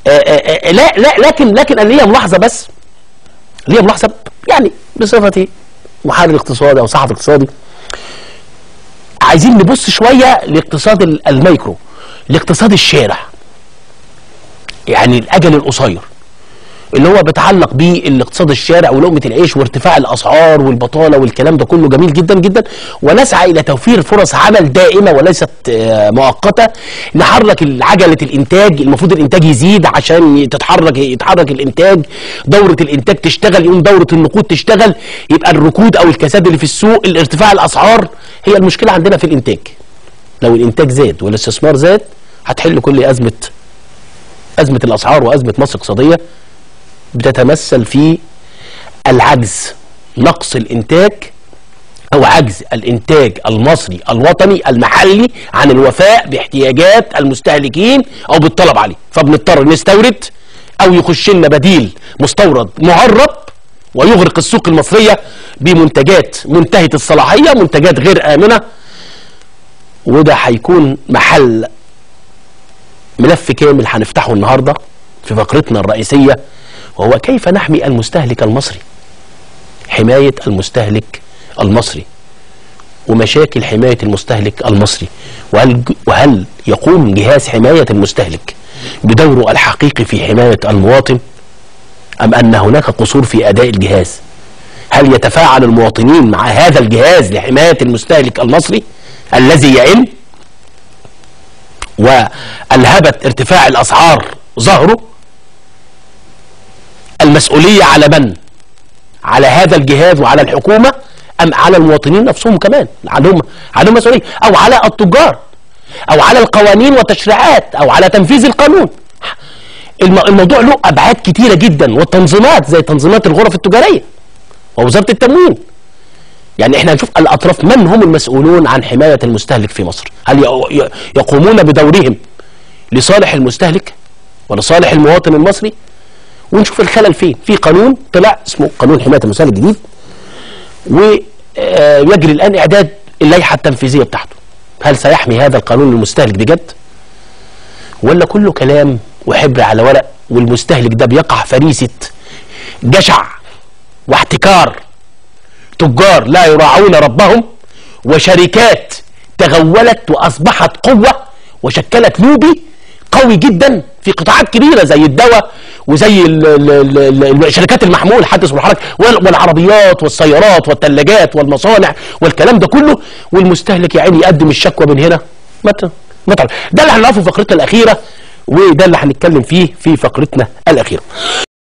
آه، آه، آه، لا لا لكن لكن انا ليا ملاحظه بس ليا ملاحظه يعني بصفتي محرر اقتصادي او صحفي اقتصادي عايزين نبص شويه لاقتصاد ال- الميكرو لاقتصاد الشارع يعني الاجل القصير اللي هو بيتعلق بالاقتصاد الشارع ولقمه العيش وارتفاع الاسعار والبطاله والكلام ده كله جميل جدا جدا ونسعى الى توفير فرص عمل دائمه وليست آه، مؤقته نحرك عجله الانتاج المفروض الانتاج يزيد عشان تتحرك يتحرك الانتاج دوره الانتاج تشتغل يقوم دوره النقود تشتغل يبقى الركود او الكساد اللي في السوق الارتفاع الاسعار هي المشكله عندنا في الانتاج لو الانتاج زاد والاستثمار زاد هتحل كل ازمه ازمه الاسعار وازمه مصر الاقتصاديه بتتمثل في العجز نقص الانتاج او عجز الانتاج المصري الوطني المحلي عن الوفاء باحتياجات المستهلكين او بالطلب عليه فبنضطر نستورد او يخش لنا بديل مستورد معرب ويغرق السوق المصريه بمنتجات منتهيه الصلاحيه منتجات غير امنه وده هيكون محل ملف كامل هنفتحه النهارده في فقرتنا الرئيسيه وهو كيف نحمي المستهلك المصري حمايه المستهلك المصري ومشاكل حمايه المستهلك المصري وهل وهل يقوم جهاز حمايه المستهلك بدوره الحقيقي في حمايه المواطن ام ان هناك قصور في اداء الجهاز هل يتفاعل المواطنين مع هذا الجهاز لحمايه المستهلك المصري الذي يئن والهبت ارتفاع الاسعار ظهره المسؤوليه على من على هذا الجهاز وعلى الحكومه ام على المواطنين نفسهم كمان عليهم عليهم مسؤوليه او على التجار او على القوانين والتشريعات او على تنفيذ القانون الم- الموضوع له ابعاد كتيره جدا والتنظيمات زي تنظيمات الغرف التجاريه ووزاره التموين يعني احنا هنشوف الاطراف من هم المسؤولون عن حمايه المستهلك في مصر هل ي- ي- يقومون بدورهم لصالح المستهلك ولصالح المواطن المصري ونشوف الخلل فين في قانون طلع اسمه قانون حمايه المستهلك الجديد ويجري الان اعداد اللائحه التنفيذيه بتاعته هل سيحمي هذا القانون المستهلك بجد ولا كله كلام وحبر على ورق والمستهلك ده بيقع فريسه جشع واحتكار تجار لا يراعون ربهم وشركات تغولت واصبحت قوه وشكلت لوبي قوي جدا في قطاعات كبيره زي الدواء وزي ال ال ال ال شركات المحمول حدث والحركه وال- والعربيات والسيارات والثلاجات والمصانع والكلام ده كله والمستهلك يا عيني يقدم الشكوى من هنا متى متى ده اللي هنعرفه في فقرتنا الاخيره وده اللي هنتكلم فيه في فقرتنا الاخيره